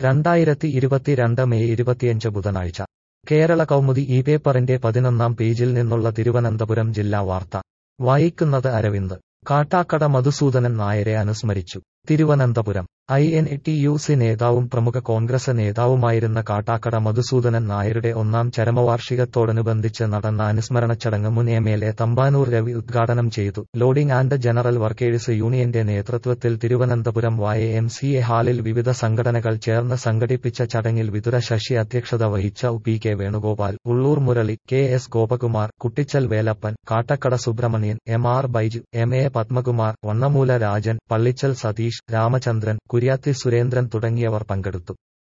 രണ്ടായിരത്തി ഇരുപത്തിരണ്ട് മെയ് ഇരുപത്തിയഞ്ച് ബുധനാഴ്ച കേരള കൗമുദി ഈ പേപ്പറിന്റെ പതിനൊന്നാം പേജിൽ നിന്നുള്ള തിരുവനന്തപുരം ജില്ലാ വാർത്ത വായിക്കുന്നത് അരവിന്ദ് കാട്ടാക്കട മധുസൂദനൻ നായരെ അനുസ്മരിച്ചു Thiruvananthapuram I N T U C നേതാവും പ്രമുഖ കോൺഗ്രസ് നേതാവുമായിരുന്ന കാട്ടാക്കട മധുസൂദനൻ നായരുടെ ഒന്നാം ചരമവാർഷികത്തോടനുബന്ധിച്ച് നടന്ന അനുസ്മരണ ചടങ്ങ് മുൻ M L A Thampanoor Ravi ഉദ്ഘാടനം ചെയ്തു ലോഡിംഗ് ആൻഡ് ജനറൽ വർക്കേഴ്സ് യൂണിയന്റെ നേതൃത്വത്തിൽ തിരുവനന്തപുരം വായ എം സി എ ഹാളിൽ വിവിധ സംഘടനകൾ ചേർന്ന് സംഘടിപ്പിച്ച ചടങ്ങിൽ വിതുര ശശി അധ്യക്ഷത വഹിച്ച P K Venugopal Ulloor Murali K S Gopakumar Kuttichal Velappan Kattakkada Subramanian M R Baiju M A Padmakumar Vannamoola Rajan Pallichal Satheesh Ramachandran Kuriathi Surendran തുടങ്ങിയവർ പങ്കെടുത്തു